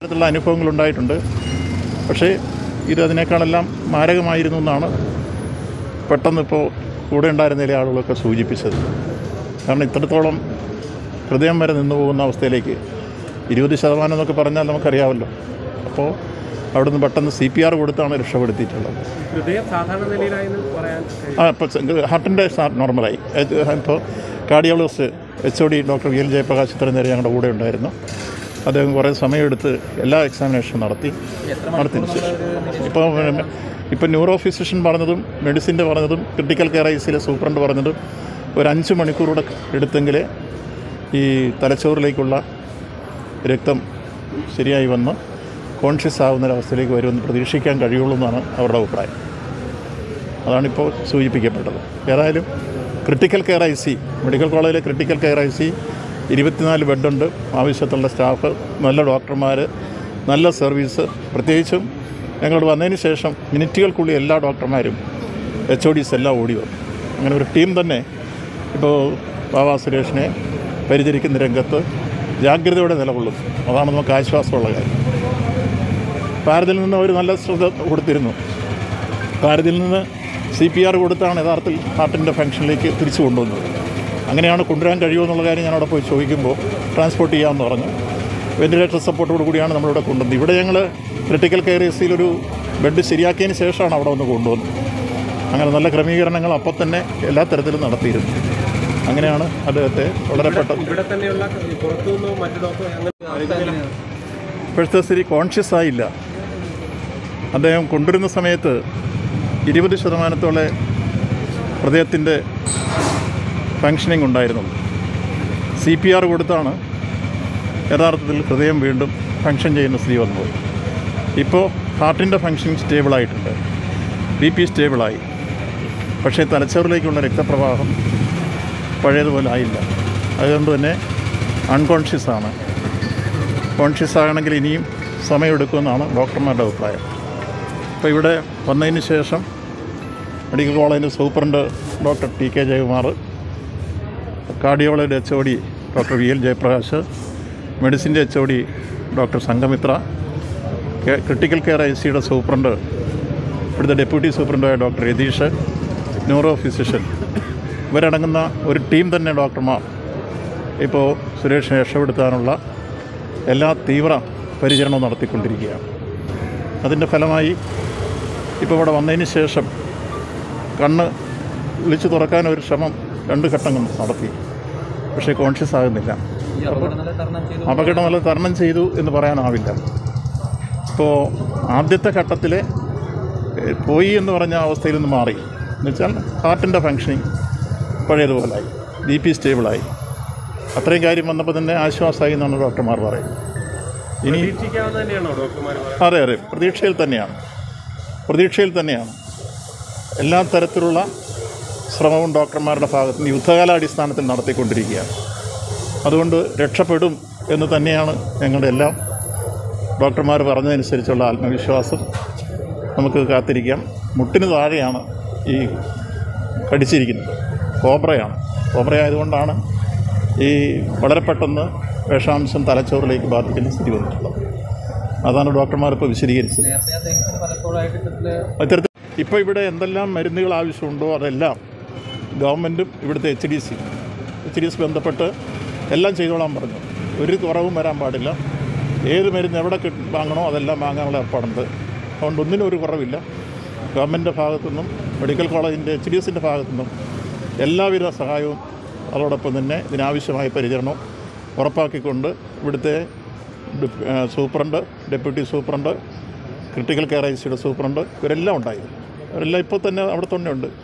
തരത്തിലുള്ള അനുഭവങ്ങൾ ഉണ്ടായിട്ടുണ്ട് പക്ഷേ ഇത് അതിനേക്കാളെല്ലാം മാരകമായിരുന്നു എന്നാണ് പെട്ടെന്ന് ഇപ്പോൾ കൂടെ ഉണ്ടായിരുന്ന ചില ആളുകളൊക്കെ സൂചിപ്പിച്ചത് കാരണം ഇത്രത്തോളം ഹൃദയം വരെ നിന്നു പോകുന്ന അവസ്ഥയിലേക്ക് ഇരുപത് ശതമാനം എന്നൊക്കെ പറഞ്ഞാൽ നമുക്കറിയാമല്ലോ അപ്പോൾ അവിടുന്ന് പെട്ടെന്ന് സി പി ആർ കൊടുത്താണ് രക്ഷപ്പെടുത്തിയിട്ടുള്ളത് ഹൃദയം സാധാരണ നിലയിലായെന്ന് പറയാൻ കഴിയും ആ ഇപ്പോൾ ഹാർട്ടിൻ്റെ നോർമലായി ഇപ്പോൾ cardiologist H O D doctor V L Jayaprakash ഇത്രയും നേരം ഞങ്ങളുടെ കൂടെ ഉണ്ടായിരുന്നു അദ്ദേഹം കുറേ സമയമെടുത്ത് എല്ലാ എക്സാമിനേഷനും നടത്തി നടത്തി ഇപ്പോൾ ഇപ്പോൾ ന്യൂറോ ഫിസിഷ്യൻ പറഞ്ഞതും മെഡിസിൻ്റെ പറഞ്ഞതും ക്രിട്ടിക്കൽ കെയർ ഐ സിയിലെ സൂപ്രണ്ട് പറഞ്ഞതും ഒരു അഞ്ച് മണിക്കൂറൂടെ എടുത്തെങ്കിലേ ഈ തലച്ചോറിലേക്കുള്ള രക്തം ശരിയായി വന്ന് കോൺഷ്യസ് ആവുന്ന ഒരവസ്ഥയിലേക്ക് വരുമെന്ന് പ്രതീക്ഷിക്കാൻ കഴിയുള്ളൂ എന്നാണ് അവരുടെ അഭിപ്രായം അതാണിപ്പോൾ സൂചിപ്പിക്കപ്പെട്ടത് ഏതായാലും critical care I C medical കോളേജിലെ ക്രിട്ടിക്കൽ കെയർ ഐ സി ഇരുപത്തിനാല് ബെഡുണ്ട് ആവശ്യത്തുള്ള സ്റ്റാഫ് നല്ല ഡോക്ടർമാർ നല്ല സർവീസ് പ്രത്യേകിച്ചും ഞങ്ങളോട് വന്നതിന് ശേഷം മിനിറ്റുകൾക്കുള്ളിൽ എല്ലാ ഡോക്ടർമാരും എച്ച് ഒ ഡിസ് എല്ലാം ഓടി വന്നു അങ്ങനെ ഒരു ടീം തന്നെ ഇപ്പോൾ ബാബാ സുരേഷിനെ പരിചരിക്കുന്ന രംഗത്ത് ജാഗ്രതയോടെ നിലകൊള്ളുന്നു അതാണ് നമുക്ക് ആശ്വാസമുള്ള കാര്യം ഭാരതിൽ നിന്ന് അവർ നല്ല ശ്രദ്ധ കൊടുത്തിരുന്നു ഭാരതിൽ നിന്ന് സി പി ആർ കൊടുത്താണ് യഥാർത്ഥത്തിൽ ഹാർട്ടിൻ്റെ ഫംഗ്ഷനിലേക്ക് തിരിച്ചു കൊണ്ടുവന്നത് അങ്ങനെയാണ് കൊണ്ടുവരാൻ കഴിയുമോ എന്നുള്ള കാര്യം ഞാൻ അവിടെ പോയി ചോദിക്കുമ്പോൾ ട്രാൻസ്പോർട്ട് ചെയ്യാമെന്ന് പറഞ്ഞു വെന്റിലേറ്റർ സപ്പോർട്ടോട് കൂടിയാണ് നമ്മളിവിടെ കൊണ്ടുവന്നത് ഇവിടെ ഞങ്ങൾ ക്രിട്ടിക്കൽ കെയർ എസിയിലൊരു ബെഡ് ശരിയാക്കിയതിന് ശേഷമാണ് അവിടെ ഒന്ന് കൊണ്ടുവന്നത് അങ്ങനെ നല്ല ക്രമീകരണങ്ങൾ അപ്പോൾ തന്നെ എല്ലാ തരത്തിലും നടത്തിയിരുന്നു അങ്ങനെയാണ് അദ്ദേഹത്തെ വളരെ പെട്ടെന്ന് ഇവിടെ തന്നെയുള്ള പുറത്തുനിന്നോ മറ്റു ഡോക്ടർ അങ്ങനെ ഇപ്പോഴത്തെ സ്ഥിതി കോൺഷ്യസ് ആയില്ല അദ്ദേഹം കൊണ്ടുവരുന്ന സമയത്ത് ഇരുപത് ശതമാനത്തോളം ഹൃദയത്തിൻ്റെ ഫങ്ഷനിങ് ഉണ്ടായിരുന്നു സി പി ആർ കൊടുത്താണ് യഥാർത്ഥത്തിൽ ഹൃദയം വീണ്ടും ഫങ്ഷൻ ചെയ്യുന്ന സ്ഥിതി വന്നത് ഇപ്പോൾ ഹാർട്ടിൻ്റെ ഫങ്ഷനിങ് സ്റ്റേബിളായിട്ടുണ്ട് ബി പി സ്റ്റേബിളായി പക്ഷേ തലച്ചോറിലേക്കുള്ള രക്തപ്രവാഹം പഴയതുപോലെ ആയില്ല അതുകൊണ്ട് തന്നെ അൺകോൺഷ്യസ് ആണ് കോൺഷ്യസ് ആകണമെങ്കിൽ ഇനിയും സമയമെടുക്കുമെന്നാണ് ഡോക്ടർമാരുടെ അഭിപ്രായം അപ്പോൾ ഇവിടെ വന്നതിന് ശേഷം മെഡിക്കൽ കോളേജിൻ്റെ superintendent doctor T K Jayakumar കാർഡിയോളജിയുടെ H O D doctor V L Jayaprakash മെഡിസിൻ്റെ H O D doctor Sanghamitra K- critical care I സിയുടെ സൂപ്രണ്ട് ഇവിടുത്തെ ഡെപ്യൂട്ടി സൂപ്രണ്ടായ ഡോക്ടർ രതീഷ് ന്യൂറോ ഫിസിഷ്യൻ ഇവരടങ്ങുന്ന ഒരു ടീം തന്നെ ഡോക്ടർമാർ ഇപ്പോൾ സുരേഷിനെ രക്ഷപ്പെടുത്താനുള്ള എല്ലാ തീവ്ര പരിചരണവും നടത്തിക്കൊണ്ടിരിക്കുകയാണ് അതിൻ്റെ ഫലമായി ഇപ്പോൾ ഇവിടെ വന്നതിന് ശേഷം കണ്ണ് വിളിച്ചു തുറക്കാൻ ഒരു ശ്രമം രണ്ട് ഘട്ടങ്ങൾ നടത്തി പക്ഷേ കോൺഷ്യസ് ആകുന്നില്ല അപകടം നല്ല തരണം ചെയ്തു എന്ന് പറയാനാവില്ല ഇപ്പോൾ ആദ്യത്തെ ഘട്ടത്തിലെ ഏഹ്, പോയി എന്ന് പറഞ്ഞ അവസ്ഥയിൽ നിന്ന് മാറി എന്നുവെച്ചാൽ ഹാർട്ടിൻ്റെ ഫങ്ഷനിങ് പഴയതുപോലായി ബി പി സ്റ്റേബിളായി അത്രയും കാര്യം വന്നപ്പോൾ തന്നെ ആശ്വാസമായി എന്നാണ് ഡോക്ടർമാർ പറയുന്നത് ഇനി പ്രതീക്ഷിക്കാവുന്ന തന്നെയാണോ ഡോക്ടർമാർ പറയുന്നത് അതെ അതെ പ്രതീക്ഷയിൽ തന്നെയാണ് പ്രതീക്ഷയിൽ തന്നെയാണ് എല്ലാ തരത്തിലുള്ള ശ്രമവും ഡോക്ടർമാരുടെ ഭാഗത്ത് നിന്ന് യുദ്ധകാലാടിസ്ഥാനത്തിൽ നടത്തിക്കൊണ്ടിരിക്കുകയാണ് അതുകൊണ്ട് രക്ഷപ്പെടും എന്ന് തന്നെയാണ് ഞങ്ങളുടെ എല്ലാം ഡോക്ടർമാർ പറഞ്ഞതനുസരിച്ചുള്ള ആത്മവിശ്വാസം നമുക്ക് കാത്തിരിക്കാം മുട്ടിന് താഴെയാണ് ഈ കടിച്ചിരിക്കുന്നത് കോബ്രയാണ് കോബ്ര ആയതുകൊണ്ടാണ് ഈ വളരെ പെട്ടെന്ന് വിഷാംശം തലച്ചോറിലേക്ക് ബാധിക്കുന്ന സ്ഥിതി വന്നിട്ടുള്ളത് അതാണ് ഡോക്ടർമാർ ഇപ്പോൾ വിശദീകരിച്ചത് അത്തരത്തിൽ ഇപ്പോൾ ഇവിടെ എന്തെല്ലാം മരുന്നുകൾ ആവശ്യമുണ്ടോ അതെല്ലാം ഗവൺമെൻറ്റും ഇവിടുത്തെ H D C H D S ബന്ധപ്പെട്ട് എല്ലാം ചെയ്തോളാൻ പറഞ്ഞു ഒരു കുറവും വരാൻ പാടില്ല ഏത് മരുന്ന് എവിടെ കിട്ടി വാങ്ങണോ അതെല്ലാം വാങ്ങാനുള്ള ഏർപ്പാടുണ്ട് അതുകൊണ്ട് ഒന്നിനും ഒരു കുറവില്ല ഗവൺമെൻറ്റിൻ്റെ ഭാഗത്തുനിന്നും മെഡിക്കൽ കോളേജിൻ്റെ എച്ച് ഡി എസിൻ്റെ ഭാഗത്തുനിന്നും എല്ലാവിധ സഹായവും അതോടൊപ്പം തന്നെ ഇതിനാവശ്യമായ പരിചരണം ഉറപ്പാക്കിക്കൊണ്ട് ഇവിടുത്തെ ഡി- ആ, superintendent deputy superintendent critical care I സിയുടെ സൂപ്രണ്ട് ഇവരെല്ലാം ഉണ്ടായിരുന്നു അവരെല്ലാം ഇപ്പോൾ തന്നെ അവിടെ തന്നെ ഉണ്ട്